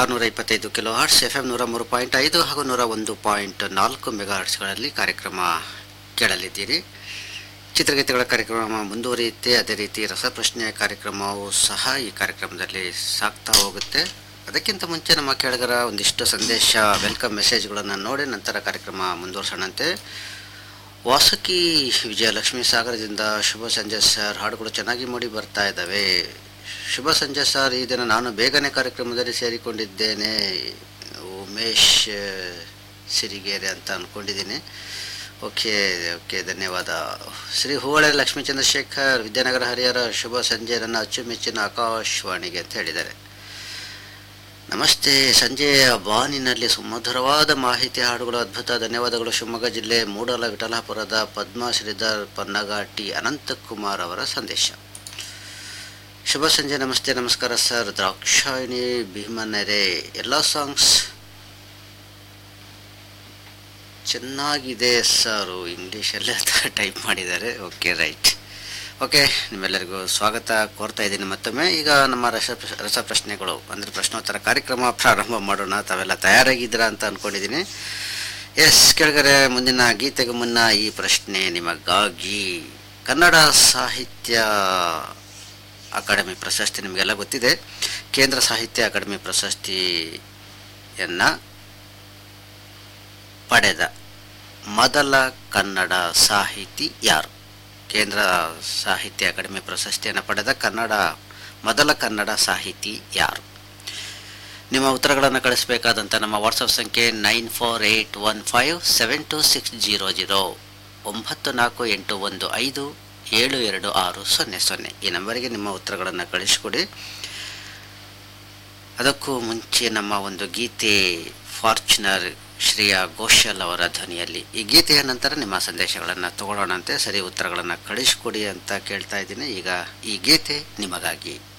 ಆರುನೂರ ಇಪ್ಪತ್ತೈದು kilo hertz F M ನೂರ ಮೂರು ಪಾಯಿಂಟ್ ಐದು ಹಾಗೂ ನೂರ ಒಂದು ಪಾಯಿಂಟ್ ನಾಲ್ಕು ಮೆಗಾ ಹರ್ಟ್ಸ್ಗಳಲ್ಲಿ ಕಾರ್ಯಕ್ರಮ ಕೇಳಲಿದ್ದೀರಿ ಚಿತ್ರಗೀತೆಗಳ ಕಾರ್ಯಕ್ರಮ ಮುಂದುವರಿಯುತ್ತೆ ಅದೇ ರೀತಿ ರಸಪ್ರಶ್ನೆಯ ಕಾರ್ಯಕ್ರಮವೂ ಸಹ ಈ ಕಾರ್ಯಕ್ರಮದಲ್ಲಿ ಸಾಗ್ತಾ ಹೋಗುತ್ತೆ ಅದಕ್ಕಿಂತ ಮುಂಚೆ ನಮ್ಮ ಕೇಳಗರ ಒಂದಿಷ್ಟು ಸಂದೇಶ ವೆಲ್ಕಮ್ ಮೆಸೇಜ್ಗಳನ್ನು ನೋಡಿ ನಂತರ ಕಾರ್ಯಕ್ರಮ ಮುಂದುವರ್ಸೋಣಂತೆ ವಾಸಕಿ ವಿಜಯಲಕ್ಷ್ಮಿ ಸಾಗರದಿಂದ ಶುಭ ಸಂಜೆ ಸರ್ ಹಾಡುಗಳು ಚೆನ್ನಾಗಿ ಮೂಡಿ ಬರ್ತಾ ಇದ್ದಾವೆ ಶುಭ ಸಂಜೆ ಸರ್ ಈ ದಿನ ನಾನು ಬೇಗನೆ ಕಾರ್ಯಕ್ರಮದಲ್ಲಿ ಸೇರಿಕೊಂಡಿದ್ದೇನೆ ಉಮೇಶ್ ಆ, ಸಿರಿಗೇರೆ ಅಂತ ಅಂದ್ಕೊಂಡಿದ್ದೀನಿ ಓಕೆ ಓಕೆ ಧನ್ಯವಾದ ಶ್ರೀ ಹೂವಳೆ ಲಕ್ಷ್ಮೀ ಚಂದ್ರಶೇಖರ್ ವಿದ್ಯಾನಗರ ಹರಿಹರ ಶುಭ ಸಂಜೆ ನನ್ನ ಅಚ್ಚುಮೆಚ್ಚಿನ ಆಕಾಶವಾಣಿಗೆ ಅಂತ ಹೇಳಿದ್ದಾರೆ ನಮಸ್ತೆ ಸಂಜೆಯ ಬಾನಿನಲ್ಲಿ ಸುಮಧುರವಾದ ಮಾಹಿತಿ ಹಾಡುಗಳು ಅದ್ಭುತ ಧನ್ಯವಾದಗಳು ಶಿವಮೊಗ್ಗ ಜಿಲ್ಲೆ ಮೂಡಲ ವಿಠಲಾಪುರದ ಪದ್ಮ ಶ್ರೀಧರ್ ಪನ್ನಗಾಟಿ ಅನಂತಕುಮಾರ್ ಅವರ ಸಂದೇಶ ಶುಭ ಸಂಜೆ ನಮಸ್ತೆ ನಮಸ್ಕಾರ ಸರ್ ದ್ರಾಕ್ಷಾಯಣಿ ಭೀಮನೆರೆ ಎಲ್ಲ ಸಾಂಗ್ಸ್ ಚೆನ್ನಾಗಿದೆ ಸರ್ ಇಂಗ್ಲೀಷಲ್ಲೇ ಟೈಪ್ ಮಾಡಿದ್ದಾರೆ ಓಕೆ ರೈಟ್ ಓಕೆ ನಿಮ್ಮೆಲ್ಲರಿಗೂ ಸ್ವಾಗತ ಕೋರ್ತಾ ಇದ್ದೀನಿ ಮತ್ತೊಮ್ಮೆ ಈಗ ನಮ್ಮ ರಸ ರಸಪ್ರಶ್ನೆಗಳು ಅಂದರೆ ಪ್ರಶ್ನೋತ್ತರ ಕಾರ್ಯಕ್ರಮ ಪ್ರಾರಂಭ ಮಾಡೋಣ ತಾವೆಲ್ಲ ತಯಾರಾಗಿದ್ದೀರಾ ಅಂತ ಅಂದ್ಕೊಂಡಿದ್ದೀನಿ ಎಸ್ ಕೆಳಗರೆ ಮುಂದಿನ ಗೀತೆಗೆ ಮುನ್ನ ಈ ಪ್ರಶ್ನೆ ನಿಮಗಾಗಿ ಕನ್ನಡ ಸಾಹಿತ್ಯ ಅಕಾಡೆಮಿ ಪ್ರಶಸ್ತಿ ನಿಮಗೆಲ್ಲ ಗೊತ್ತಿದೆ ಕೇಂದ್ರ ಸಾಹಿತ್ಯ ಅಕಾಡೆಮಿ ಪ್ರಶಸ್ತಿಯನ್ನು ಪಡೆದ ಮೊದಲ ಕನ್ನಡ ಸಾಹಿತಿ ಯಾರು ಕೇಂದ್ರ ಸಾಹಿತ್ಯ ಅಕಾಡೆಮಿ ಪ್ರಶಸ್ತಿಯನ್ನು ಪಡೆದ ಕನ್ನಡ ಮೊದಲ ಕನ್ನಡ ಸಾಹಿತಿ ಯಾರು ನಿಮ್ಮ ಉತ್ತರಗಳನ್ನು ಕಳಿಸಬೇಕಾದಂಥ ನಮ್ಮ ವಾಟ್ಸಪ್ ಸಂಖ್ಯೆ nine four eight one five seven two six zero zero ಒಂಬತ್ತು ನಾಲ್ಕು ಎಂಟು ಒಂದು ಐದು ಏಳು ಎರಡು ಆರು ಸೊನ್ನೆ ಸೊನ್ನೆ ಈ ನಂಬರಿಗೆ ನಿಮ್ಮ ಉತ್ತರಗಳನ್ನು ಕಳಿಸಿಕೊಡಿ ಅದಕ್ಕೂ ಮುಂಚೆ ನಮ್ಮ ಒಂದು ಗೀತೆ ಫಾರ್ಚುನರ್ ಶ್ರೇಯಾ ಘೋಷಲ್ ಅವರ ಧ್ವನಿಯಲ್ಲಿ ಈ ಗೀತೆಯ ನಂತರ ನಿಮ್ಮ ಸಂದೇಶಗಳನ್ನು ತಗೊಳ್ಳೋಣಂತೆ ಸರಿ ಉತ್ತರಗಳನ್ನು ಕಳಿಸಿಕೊಡಿ ಅಂತ ಕೇಳ್ತಾ ಇದ್ದೀನಿ ಈಗ ಈ ಗೀತೆ ನಿಮಗಾಗಿ